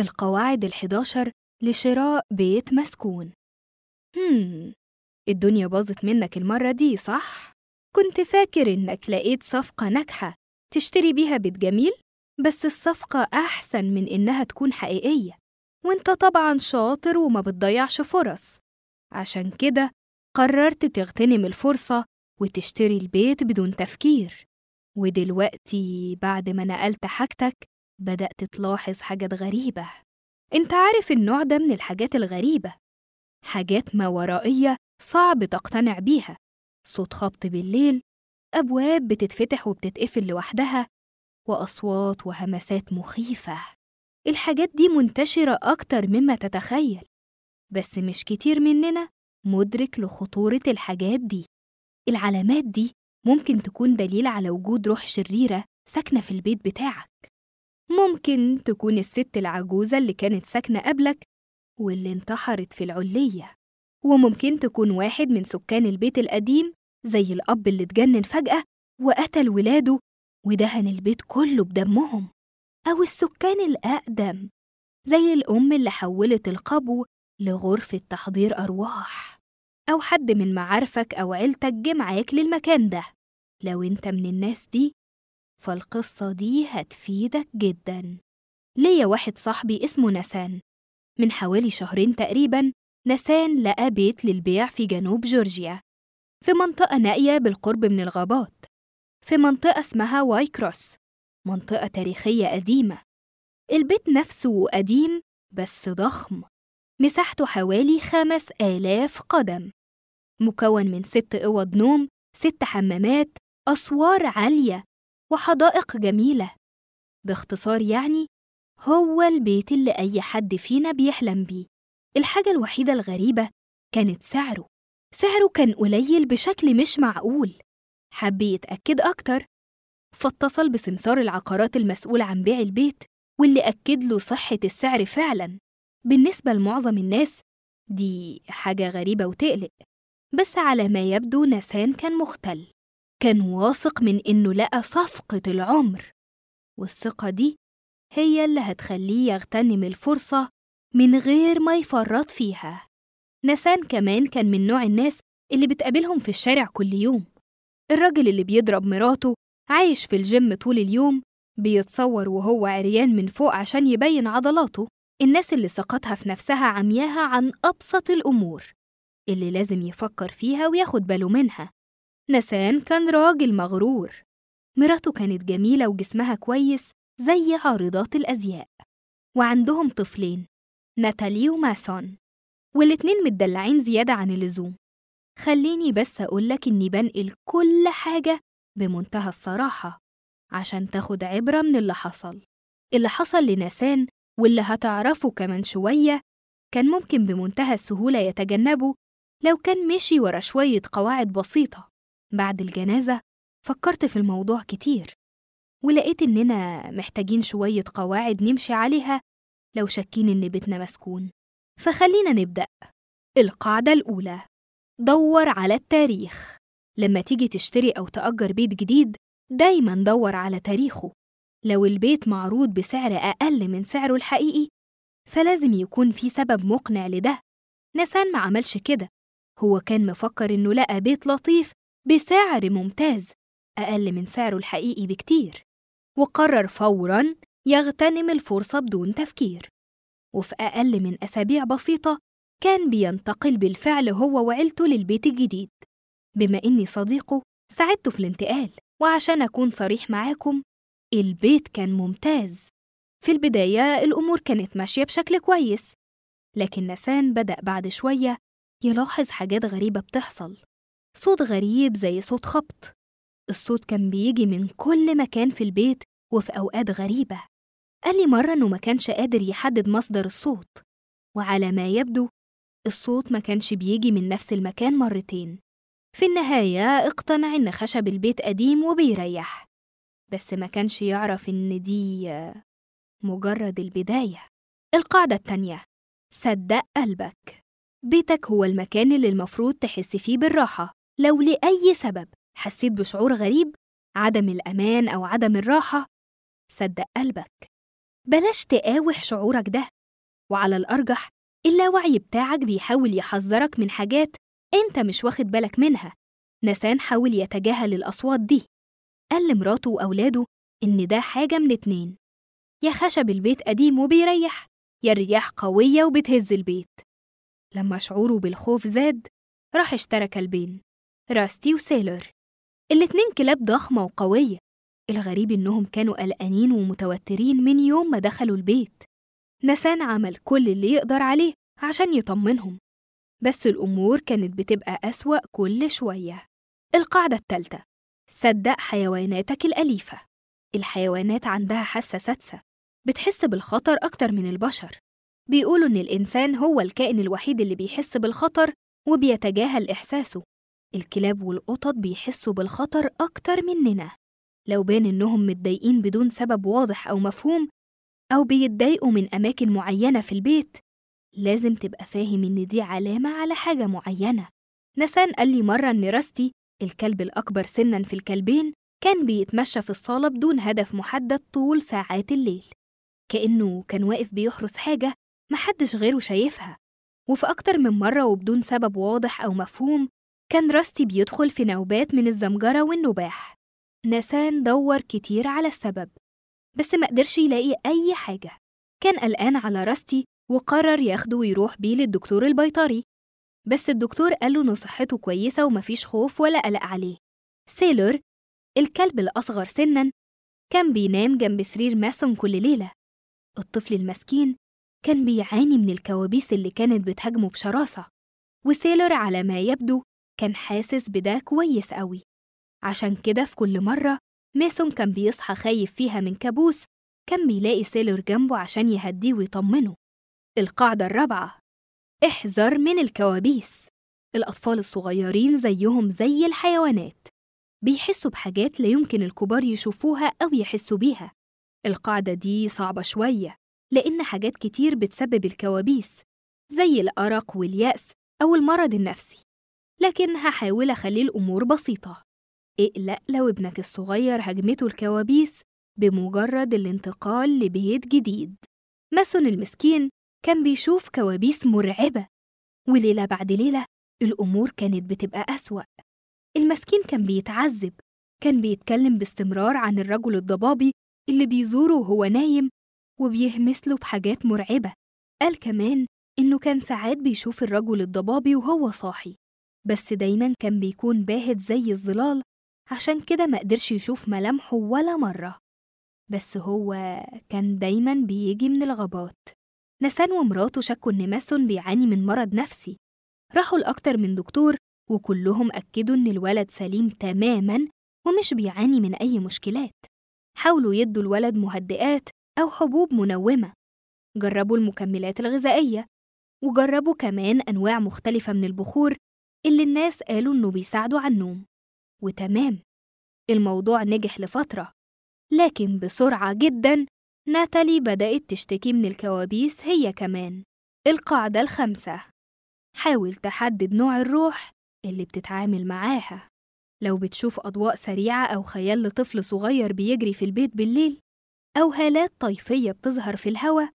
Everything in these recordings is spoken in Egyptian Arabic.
القواعد الحداشر لشراء بيت مسكون هم الدنيا باظت منك المرة دي صح؟ كنت فاكر إنك لقيت صفقة ناجحة تشتري بيها بيت جميل؟ بس الصفقة أحسن من إنها تكون حقيقية وإنت طبعا شاطر وما بتضيعش فرص عشان كده قررت تغتنم الفرصة وتشتري البيت بدون تفكير ودلوقتي بعد ما نقلت حاجتك بدأت تلاحظ حاجات غريبة انت عارف النوع ده من الحاجات الغريبة حاجات ما ورائية صعب تقتنع بيها صوت خبط بالليل أبواب بتتفتح وبتتقفل لوحدها وأصوات وهمسات مخيفة الحاجات دي منتشرة أكتر مما تتخيل بس مش كتير مننا مدرك لخطورة الحاجات دي العلامات دي ممكن تكون دليل على وجود روح شريرة ساكنة في البيت بتاعك ممكن تكون الست العجوزة اللي كانت ساكنة قبلك واللي انتحرت في العلية وممكن تكون واحد من سكان البيت القديم زي الأب اللي اتجنن فجأة وقتل ولاده ودهن البيت كله بدمهم أو السكان الأقدم زي الأم اللي حولت القبو لغرفة تحضير أرواح أو حد من معارفك أو عيلتك جه معاك للمكان ده لو أنت من الناس دي فالقصة دي هتفيدك جدا ليا واحد صاحبي اسمه نسان من حوالي شهرين تقريبا نسان لقى بيت للبيع في جنوب جورجيا في منطقة نائية بالقرب من الغابات في منطقة اسمها واي كروس منطقة تاريخية قديمة البيت نفسه قديم بس ضخم مساحته حوالي خمس آلاف قدم مكون من ست أوض نوم ست حمامات أسوار عالية وحدائق جميلة باختصار يعني هو البيت اللي أي حد فينا بيحلم بيه الحاجة الوحيدة الغريبة كانت سعره سعره كان قليل بشكل مش معقول حب يتأكد أكتر فاتصل بسمسار العقارات المسؤول عن بيع البيت واللي أكد له صحة السعر فعلا بالنسبة لمعظم الناس دي حاجة غريبة وتقلق بس على ما يبدو نسان كان مختل كان واثق من إنه لقى صفقة العمر والثقة دي هي اللي هتخليه يغتنم الفرصة من غير ما يفرط فيها نسان كمان كان من نوع الناس اللي بتقابلهم في الشارع كل يوم الراجل اللي بيضرب مراته عايش في الجيم طول اليوم بيتصور وهو عريان من فوق عشان يبين عضلاته الناس اللي ثقتها في نفسها عمياها عن أبسط الأمور اللي لازم يفكر فيها وياخد باله منها نسان كان راجل مغرور مراته كانت جميلة وجسمها كويس زي عارضات الأزياء وعندهم طفلين ناتالي وماسون والاتنين متدلعين زيادة عن اللزوم خليني بس أقولك إني بنقل كل حاجة بمنتهى الصراحة عشان تاخد عبرة من اللي حصل اللي حصل لنسان واللي هتعرفه كمان شوية كان ممكن بمنتهى السهولة يتجنبه لو كان مشي ورا شوية قواعد بسيطة بعد الجنازة فكرت في الموضوع كتير ولقيت إننا محتاجين شوية قواعد نمشي عليها لو شاكين إن بيتنا مسكون فخلينا نبدأ القاعدة الأولى دور على التاريخ لما تيجي تشتري أو تأجر بيت جديد دايما دور على تاريخه لو البيت معروض بسعر أقل من سعره الحقيقي فلازم يكون في سبب مقنع لده نسان ما عملش كده هو كان مفكر إنه لقى بيت لطيف بسعر ممتاز أقل من سعره الحقيقي بكتير وقرر فوراً يغتنم الفرصة بدون تفكير وفي أقل من أسابيع بسيطة كان بينتقل بالفعل هو وعيلته للبيت الجديد بما إني صديقه ساعدته في الانتقال وعشان أكون صريح معاكم البيت كان ممتاز في البداية الأمور كانت ماشية بشكل كويس لكن نسان بدأ بعد شوية يلاحظ حاجات غريبة بتحصل صوت غريب زي صوت خبط الصوت كان بيجي من كل مكان في البيت وفي أوقات غريبة قال لي مرة إنه ما كانش قادر يحدد مصدر الصوت وعلى ما يبدو الصوت ما كانش بيجي من نفس المكان مرتين في النهاية اقتنع إن خشب البيت قديم وبيريح بس ما كانش يعرف إن دي مجرد البداية القاعدة التانية صدق قلبك بيتك هو المكان اللي المفروض تحس فيه بالراحة لو لأي سبب حسيت بشعور غريب عدم الأمان أو عدم الراحة صدق قلبك بلاش تقاوح شعورك ده وعلى الأرجح اللاوعي بتاعك بيحاول يحذرك من حاجات أنت مش واخد بالك منها نسان حاول يتجاهل الأصوات دي قال لمراته وأولاده إن ده حاجة من اتنين يا خشب البيت قديم وبيريح يا الرياح قوية وبتهز البيت لما شعوره بالخوف زاد راح اشترى كلبين راستي وسيلر الاتنين كلاب ضخمة وقوية الغريب إنهم كانوا قلقانين ومتوترين من يوم ما دخلوا البيت نسان عمل كل اللي يقدر عليه عشان يطمنهم بس الأمور كانت بتبقى أسوأ كل شوية القاعدة التالتة صدق حيواناتك الأليفة الحيوانات عندها حاسة سادسة بتحس بالخطر أكتر من البشر بيقولوا إن الإنسان هو الكائن الوحيد اللي بيحس بالخطر وبيتجاهل إحساسه الكلاب والقطط بيحسوا بالخطر أكتر مننا لو بان إنهم متضايقين بدون سبب واضح أو مفهوم أو بيتضايقوا من أماكن معينة في البيت لازم تبقى فاهم إن دي علامة على حاجة معينة نسان قال لي مرة إن راستي الكلب الأكبر سنا في الكلبين كان بيتمشى في الصالة بدون هدف محدد طول ساعات الليل كأنه كان واقف بيحرس حاجة محدش غيره شايفها وفي أكتر من مرة وبدون سبب واضح أو مفهوم كان راستي بيدخل في نوبات من الزمجرة والنباح نسان دور كتير على السبب بس ما قدرش يلاقي أي حاجة كان قلقان على راستي وقرر ياخده ويروح بيه للدكتور البيطري بس الدكتور قاله إن صحته كويسة ومفيش خوف ولا قلق عليه سيلور الكلب الأصغر سناً كان بينام جنب سرير ماسون كل ليلة الطفل المسكين كان بيعاني من الكوابيس اللي كانت بتهاجمه بشراسة وسيلر على ما يبدو كان حاسس بده كويس قوي عشان كده في كل مرة ماسون كان بيصحى خايف فيها من كابوس كان بيلاقي سيلر جنبه عشان يهديه ويطمنه القاعدة الرابعة احذر من الكوابيس الأطفال الصغيرين زيهم زي الحيوانات بيحسوا بحاجات لا يمكن الكبار يشوفوها أو يحسوا بيها القاعدة دي صعبة شوية لأن حاجات كتير بتسبب الكوابيس زي الأرق واليأس أو المرض النفسي لكن هحاول أخلي الأمور بسيطة اقلق لو ابنك الصغير هجمته الكوابيس بمجرد الانتقال لبيت جديد ماسون المسكين كان بيشوف كوابيس مرعبة وليلة بعد ليلة الأمور كانت بتبقى أسوأ المسكين كان بيتعذب كان بيتكلم باستمرار عن الرجل الضبابي اللي بيزوره وهو نايم وبيهمس له بحاجات مرعبة قال كمان إنه كان ساعات بيشوف الرجل الضبابي وهو صاحي بس دايما كان بيكون باهت زي الظلال عشان كده ما قدرش يشوف ملامحه ولا مرة بس هو كان دايما بيجي من الغابات نسان ومراته شكوا إن ماسون بيعاني من مرض نفسي راحوا لأكتر من دكتور وكلهم أكدوا إن الولد سليم تماما ومش بيعاني من أي مشكلات حاولوا يدوا الولد مهدئات أو حبوب منومة جربوا المكملات الغذائية وجربوا كمان أنواع مختلفة من البخور اللي الناس قالوا إنه بيساعدوا على النوم وتمام الموضوع نجح لفترة لكن بسرعة جدا ناتالي بدأت تشتكي من الكوابيس هي كمان القاعدة الخامسة حاول تحدد نوع الروح اللي بتتعامل معاها لو بتشوف أضواء سريعة أو خيال لطفل صغير بيجري في البيت بالليل أو هالات طيفية بتظهر في الهوا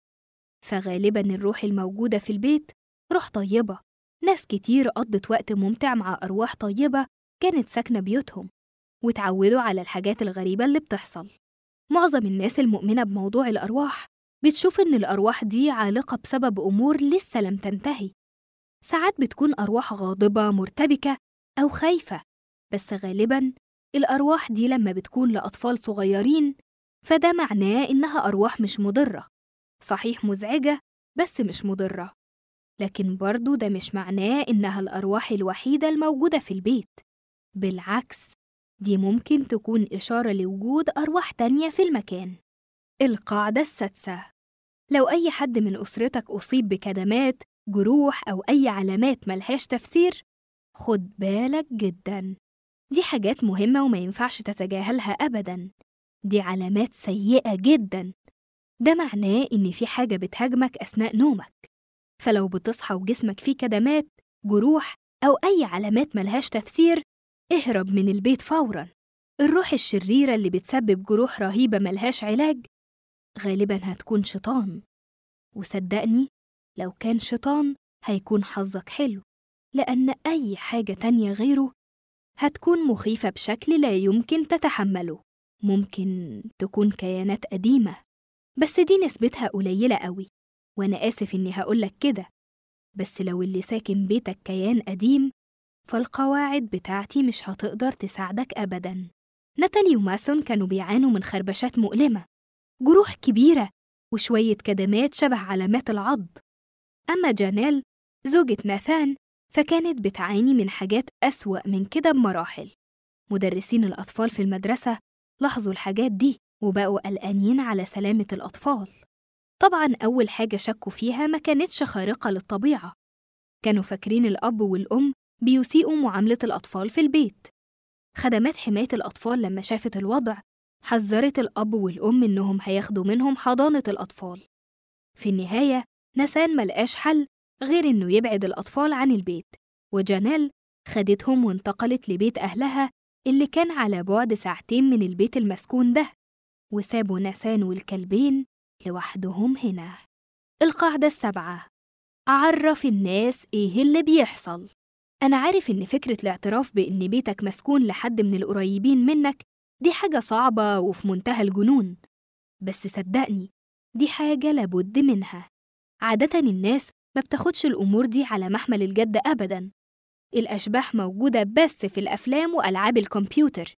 فغالبا الروح الموجودة في البيت روح طيبة ناس كتير قضت وقت ممتع مع أرواح طيبة كانت ساكنة بيوتهم وتعودوا على الحاجات الغريبة اللي بتحصل معظم الناس المؤمنة بموضوع الأرواح بتشوف إن الأرواح دي عالقة بسبب أمور لسه لم تنتهي ساعات بتكون أرواح غاضبة مرتبكة أو خايفة بس غالبا الأرواح دي لما بتكون لأطفال صغيرين فده معناه إنها أرواح مش مضرة صحيح مزعجة بس مش مضرة لكن برضو ده مش معناه إنها الأرواح الوحيدة الموجودة في البيت بالعكس دي ممكن تكون إشارة لوجود أرواح تانية في المكان القاعدة السادسة لو أي حد من أسرتك أصيب بكدمات جروح أو أي علامات ملهاش تفسير خد بالك جدا دي حاجات مهمة وما ينفعش تتجاهلها أبدا دي علامات سيئة جدا ده معناه إن في حاجة بتهاجمك أثناء نومك فلو بتصحى وجسمك فيه كدمات جروح أو أي علامات ملهاش تفسير اهرب من البيت فورا الروح الشريرة اللي بتسبب جروح رهيبة ملهاش علاج غالبا هتكون شيطان وصدقني لو كان شيطان هيكون حظك حلو لأن أي حاجة تانية غيره هتكون مخيفة بشكل لا يمكن تتحمله ممكن تكون كيانات قديمة بس دي نسبتها قليلة قوي وأنا آسف إني هقولك كده بس لو اللي ساكن بيتك كيان قديم فالقواعد بتاعتي مش هتقدر تساعدك أبدا ناتالي وماسون كانوا بيعانوا من خربشات مؤلمة جروح كبيرة وشوية كدمات شبه علامات العض أما جانيل زوجة ناثان فكانت بتعاني من حاجات أسوأ من كده بمراحل مدرسين الأطفال في المدرسة لاحظوا الحاجات دي وبقوا قلقانين على سلامة الأطفال طبعا أول حاجة شكوا فيها ما كانتش خارقة للطبيعة كانوا فاكرين الأب والأم بيسيئوا معاملة الأطفال في البيت خدمات حماية الأطفال لما شافت الوضع حذرت الأب والأم إنهم هياخدوا منهم حضانة الأطفال في النهاية نسان ملقاش حل غير إنه يبعد الأطفال عن البيت وجانيل خدتهم وانتقلت لبيت أهلها اللي كان على بعد ساعتين من البيت المسكون ده وسابوا نسان والكلبين لوحدهم هنا القاعدة السابعة عرف الناس إيه اللي بيحصل أنا عارف إن فكرة الاعتراف بإن بيتك مسكون لحد من القريبين منك دي حاجة صعبة وفي منتهى الجنون بس صدقني دي حاجة لابد منها عادة الناس ما بتاخدش الأمور دي على محمل الجد أبداً الأشباح موجودة بس في الأفلام وألعاب الكمبيوتر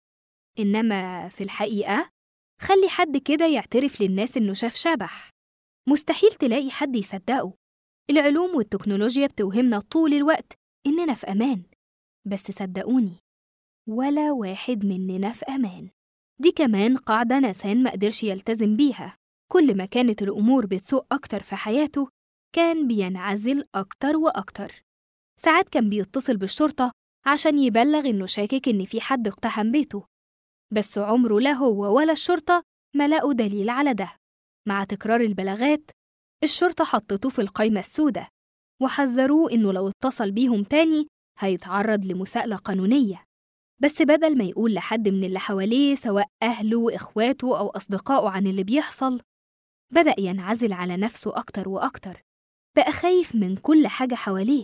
إنما في الحقيقة خلي حد كده يعترف للناس إنه شاف شبح مستحيل تلاقي حد يصدقه العلوم والتكنولوجيا بتوهمنا طول الوقت إننا في أمان بس صدقوني ولا واحد مننا في أمان دي كمان قاعدة نسان ما قدرش يلتزم بيها كل ما كانت الأمور بتسوء أكتر في حياته كان بينعزل أكتر وأكتر ساعات كان بيتصل بالشرطة عشان يبلغ إنه شاكك إن في حد اقتحم بيته بس عمره لا هو ولا الشرطة ما لقوا دليل على ده مع تكرار البلاغات الشرطة حطته في القايمة السوداء وحذروه إنه لو اتصل بيهم تاني هيتعرض لمساءلة قانونية بس بدل ما يقول لحد من اللي حواليه سواء أهله وإخواته أو أصدقائه عن اللي بيحصل بدأ ينعزل على نفسه أكتر وأكتر بقى خايف من كل حاجة حواليه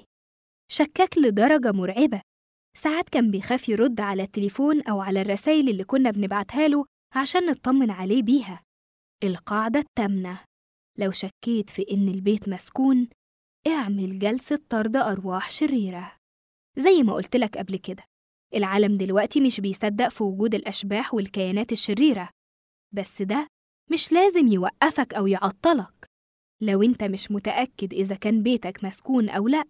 شكاك لدرجة مرعبة ساعات كان بيخاف يرد على التليفون أو على الرسايل اللي كنا بنبعتها له عشان نطمن عليه بيها القاعدة التامنة لو شكيت في إن البيت مسكون اعمل جلسة طرد أرواح شريرة زي ما قلتلك قبل كده العالم دلوقتي مش بيصدق في وجود الأشباح والكيانات الشريرة بس ده مش لازم يوقفك أو يعطلك لو أنت مش متأكد إذا كان بيتك مسكون أو لأ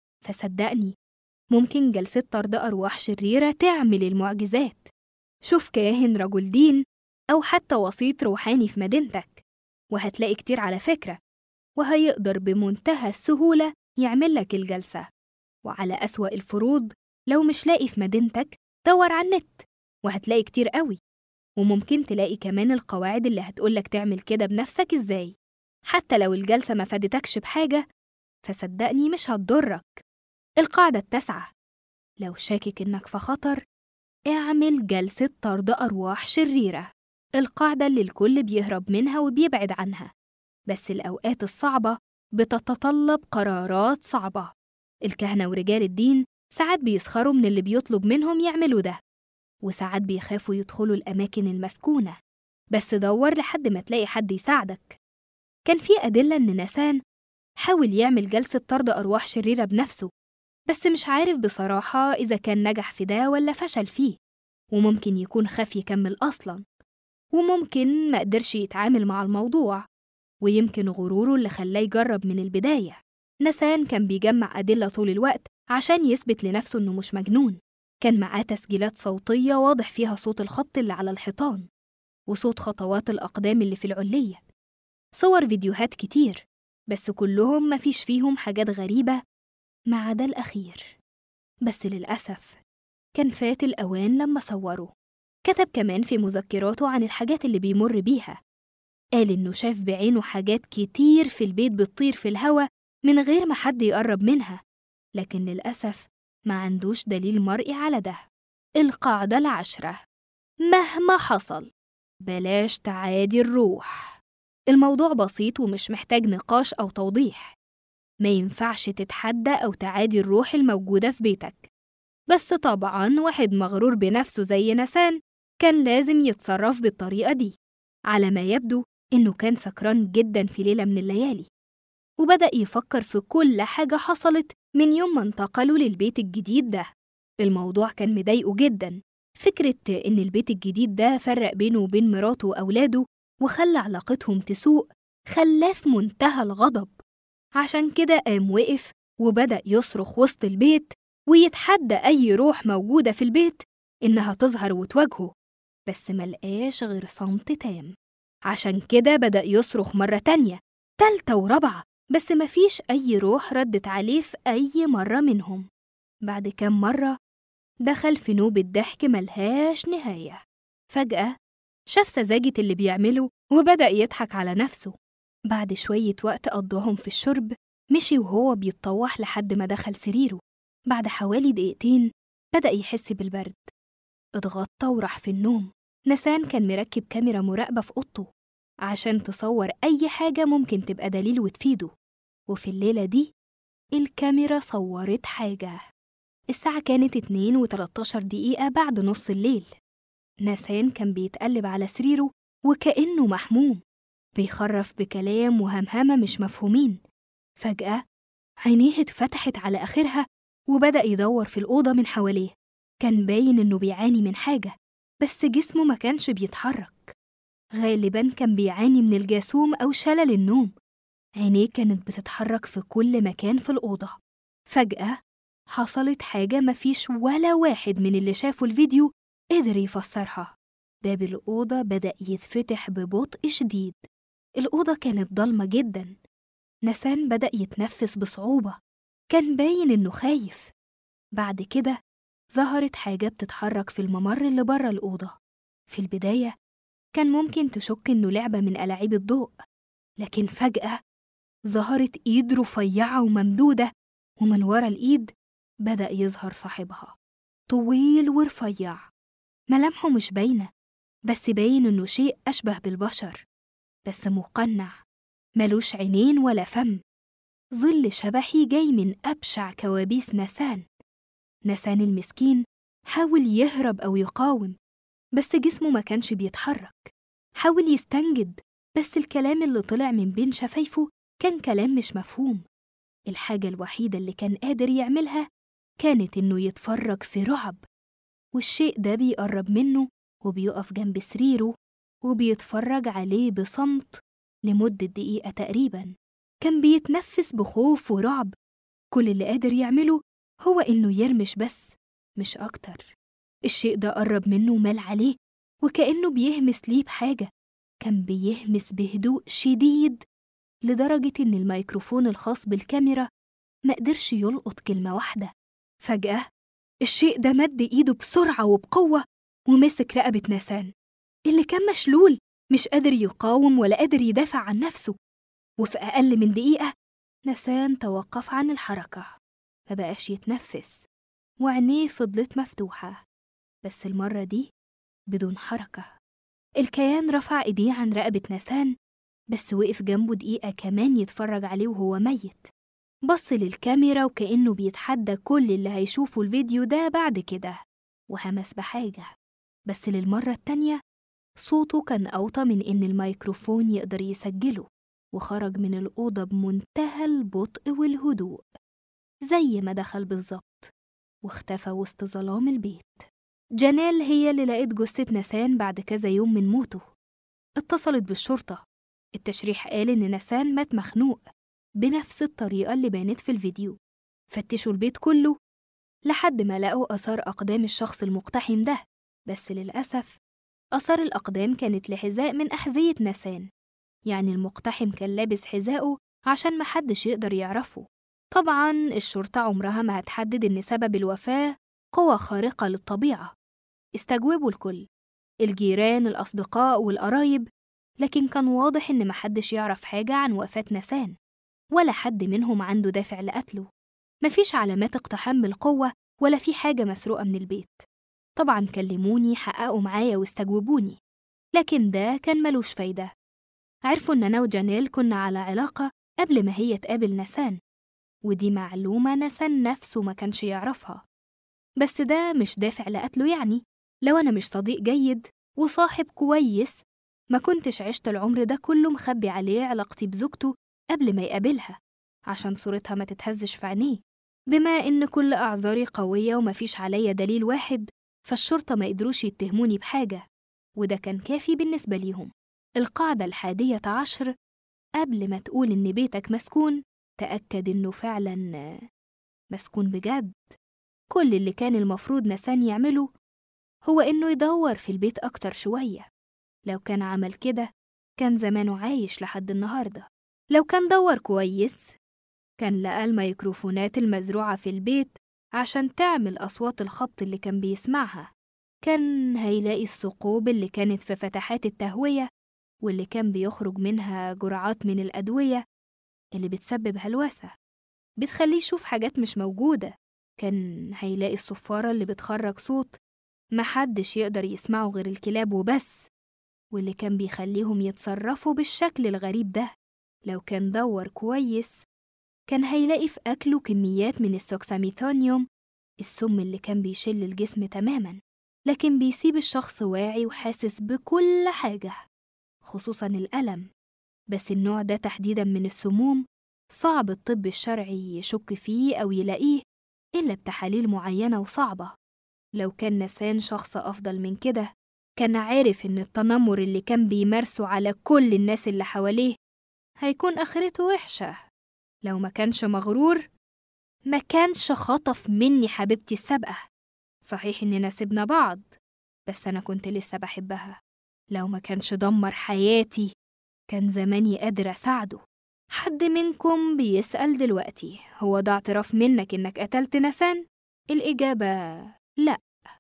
فصدقني ممكن جلسة طرد أرواح شريرة تعمل المعجزات شوف كاهن رجل دين أو حتى وسيط روحاني في مدينتك وهتلاقي كتير على فكرة وهيقدر بمنتهى السهولة يعمل لك الجلسة وعلى أسوأ الفروض لو مش لاقي في مدينتك دور على النت وهتلاقي كتير قوي وممكن تلاقي كمان القواعد اللي هتقولك تعمل كده بنفسك ازاي حتى لو الجلسة ما فادتكش بحاجة فصدقني مش هتضرك القاعدة التاسعة لو شاكك إنك في خطر اعمل جلسة طرد أرواح شريرة القاعدة اللي الكل بيهرب منها وبيبعد عنها بس الأوقات الصعبة بتتطلب قرارات صعبة الكهنة ورجال الدين ساعات بيسخروا من اللي بيطلب منهم يعملوا ده وساعات بيخافوا يدخلوا الأماكن المسكونة بس دور لحد ما تلاقي حد يساعدك كان في أدلة إن نسان حاول يعمل جلسة طرد أرواح شريرة بنفسه بس مش عارف بصراحة إذا كان نجح في ده ولا فشل فيه وممكن يكون خاف يكمل أصلا وممكن ما قدرش يتعامل مع الموضوع ويمكن غروره اللي خلاه يجرب من البداية نسان كان بيجمع أدلة طول الوقت عشان يثبت لنفسه إنه مش مجنون كان معاه تسجيلات صوتية واضح فيها صوت الخبط اللي على الحيطان وصوت خطوات الأقدام اللي في العلية صور فيديوهات كتير بس كلهم مفيش فيهم حاجات غريبة ما عدا الأخير بس للأسف كان فات الأوان لما صوره كتب كمان في مذكراته عن الحاجات اللي بيمر بيها قال إنه شاف بعينه حاجات كتير في البيت بتطير في الهوا من غير ما حد يقرب منها لكن للأسف ما عندوش دليل مرئي على ده القاعدة العشرة مهما حصل بلاش تعادي الروح الموضوع بسيط ومش محتاج نقاش أو توضيح ما ينفعش تتحدى أو تعادي الروح الموجودة في بيتك بس طبعا واحد مغرور بنفسه زي نسان كان لازم يتصرف بالطريقة دي على ما يبدو إنه كان سكران جدا في ليلة من الليالي وبدأ يفكر في كل حاجة حصلت من يوم ما انتقلوا للبيت الجديد ده الموضوع كان مضايقه جدا فكرة إن البيت الجديد ده فرق بينه وبين مراته وأولاده وخلى علاقتهم تسوء خلاه في منتهى الغضب عشان كده قام وقف وبدأ يصرخ وسط البيت ويتحدى أي روح موجودة في البيت إنها تظهر وتواجهه بس ملقاش غير صمت تام عشان كده بدأ يصرخ مرة تانية تالتة ورابعة بس مفيش أي روح ردت عليه في أي مرة منهم بعد كام مرة دخل في نوبة ضحك ملهاش نهاية فجأة شاف سذاجة اللي بيعمله وبدأ يضحك على نفسه بعد شوية وقت قضاهم في الشرب مشي وهو بيتطوح لحد ما دخل سريره بعد حوالي دقيقتين بدأ يحس بالبرد اتغطى وراح في النوم نسان كان مركب كاميرا مراقبة في أوضته عشان تصور أي حاجة ممكن تبقى دليل وتفيده وفي الليلة دي الكاميرا صورت حاجة الساعة كانت 2 و13 دقيقة بعد نص الليل نسان كان بيتقلب على سريره وكأنه محموم بيخرف بكلام وهمهمة مش مفهومين فجأة عينيه اتفتحت على آخرها وبدأ يدور في الأوضة من حواليه كان باين إنه بيعاني من حاجة بس جسمه ما كانش بيتحرك غالبا كان بيعاني من الجاثوم أو شلل النوم عينيه كانت بتتحرك في كل مكان في الأوضة فجأة حصلت حاجة مفيش ولا واحد من اللي شافوا الفيديو قدر يفسرها باب الأوضة بدأ يتفتح ببطء شديد الأوضة كانت ضلمة جدا نسان بدأ يتنفس بصعوبة كان باين إنه خايف بعد كده ظهرت حاجة بتتحرك في الممر اللي بره الأوضة في البداية كان ممكن تشك إنه لعبة من ألاعيب الضوء لكن فجأة ظهرت إيد رفيعة وممدودة ومن ورا الإيد بدأ يظهر صاحبها طويل ورفيع ملامحه مش باينة بس باين إنه شيء أشبه بالبشر بس مقنع ملوش عينين ولا فم ظل شبحي جاي من أبشع كوابيس نسان نسان المسكين حاول يهرب أو يقاوم بس جسمه ما كانش بيتحرك حاول يستنجد بس الكلام اللي طلع من بين شفايفه كان كلام مش مفهوم الحاجة الوحيدة اللي كان قادر يعملها كانت إنه يتفرج في رعب والشيء ده بيقرب منه وبيقف جنب سريره وبيتفرج عليه بصمت لمدة دقيقة تقريبا كان بيتنفس بخوف ورعب كل اللي قادر يعمله هو إنه يرمش بس مش أكتر الشيء ده قرب منه ومال عليه وكأنه بيهمس ليه بحاجة كان بيهمس بهدوء شديد لدرجة إن الميكروفون الخاص بالكاميرا ما قدرش يلقط كلمة واحدة فجأة الشيء ده مد إيده بسرعة وبقوة ومسك رقبة نسان اللي كان مشلول مش قادر يقاوم ولا قادر يدافع عن نفسه وفي أقل من دقيقة نسان توقف عن الحركة مبقاش يتنفس وعينيه فضلت مفتوحة بس المرة دي بدون حركة الكيان رفع إيديه عن رقبة نسان بس وقف جنبه دقيقة كمان يتفرج عليه وهو ميت بص للكاميرا وكأنه بيتحدى كل اللي هيشوفوا الفيديو ده بعد كده وهمس بحاجة بس للمرة التانية صوته كان أوطى من إن الميكروفون يقدر يسجله وخرج من الأوضة بمنتهى البطء والهدوء زي ما دخل بالظبط واختفى وسط ظلام البيت جنال هي اللي لقيت جثة نسان بعد كذا يوم من موته اتصلت بالشرطة التشريح قال إن نسان مات مخنوق بنفس الطريقة اللي بانت في الفيديو فتشوا البيت كله لحد ما لقوا آثار أقدام الشخص المقتحم ده بس للأسف آثار الأقدام كانت لحذاء من أحذية نسان يعني المقتحم كان لابس حذائه عشان محدش يقدر يعرفه طبعا الشرطة عمرها ما هتحدد إن سبب الوفاة قوة خارقة للطبيعة استجوبوا الكل الجيران الأصدقاء والقرايب لكن كان واضح إن محدش يعرف حاجة عن وفاة نسان ولا حد منهم عنده دافع لقتله مفيش علامات اقتحام بالقوة ولا في حاجة مسروقة من البيت طبعا كلموني حققوا معايا واستجوبوني لكن ده كان ملوش فايدة عرفوا إن أنا وجانيل كنا على علاقة قبل ما هي تقابل نسان ودي معلومة نسان نفسه ما كانش يعرفها بس ده مش دافع لقتله يعني لو أنا مش صديق جيد وصاحب كويس ما كنتش عشت العمر ده كله مخبي عليه علاقتي بزوجته قبل ما يقابلها عشان صورتها ما تتهزش في عينيه بما إن كل أعذاري قوية ومفيش عليا دليل واحد فالشرطة ما قدروش يتهموني بحاجة وده كان كافي بالنسبة ليهم القاعدة الحادية عشر قبل ما تقول إن بيتك مسكون تأكد إنه فعلا مسكون بجد كل اللي كان المفروض نسان يعمله هو إنه يدور في البيت أكتر شوية لو كان عمل كده كان زمانه عايش لحد النهاردة لو كان دور كويس كان لقى الميكروفونات المزروعة في البيت عشان تعمل أصوات الخبط اللي كان بيسمعها كان هيلاقي الثقوب اللي كانت في فتحات التهوية واللي كان بيخرج منها جرعات من الأدوية اللي بتسبب هلوسة بتخليه يشوف حاجات مش موجودة كان هيلاقي الصفارة اللي بتخرج صوت محدش يقدر يسمعه غير الكلاب وبس واللي كان بيخليهم يتصرفوا بالشكل الغريب ده لو كان دور كويس كان هيلاقي في أكله كميات من السوكساميثونيوم السم اللي كان بيشل الجسم تماما لكن بيسيب الشخص واعي وحاسس بكل حاجة خصوصا الألم بس النوع ده تحديدا من السموم صعب الطب الشرعي يشك فيه أو يلاقيه إلا بتحاليل معينة وصعبة لو كان نسان شخص أفضل من كده كان عارف إن التنمر اللي كان بيمارسه على كل الناس اللي حواليه هيكون آخرته وحشة لو ما كانش مغرور ما كانش خطف مني حبيبتي السابقة صحيح إننا سيبنا بعض بس أنا كنت لسه بحبها لو ما كانش دمر حياتي كان زماني قادر أساعده حد منكم بيسأل دلوقتي هو ده اعتراف منك إنك قتلت نسان؟ الإجابة لأ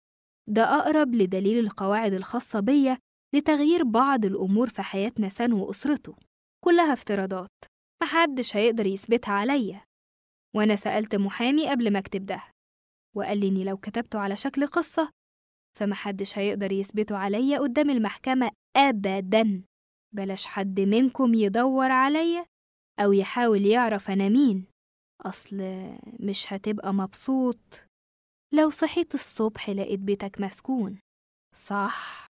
ده أقرب لدليل القواعد الخاصة بيا لتغيير بعض الأمور في حياة نسان وأسرته كلها افتراضات محدش هيقدر يثبتها عليا وأنا سألت محامي قبل ما أكتب ده وقال لي إني لو كتبته على شكل قصة فمحدش هيقدر يثبته عليا قدام المحكمة أبدا بلاش حد منكم يدور عليا أو يحاول يعرف أنا مين أصل مش هتبقى مبسوط لو صحيت الصبح لقيت بيتك مسكون صح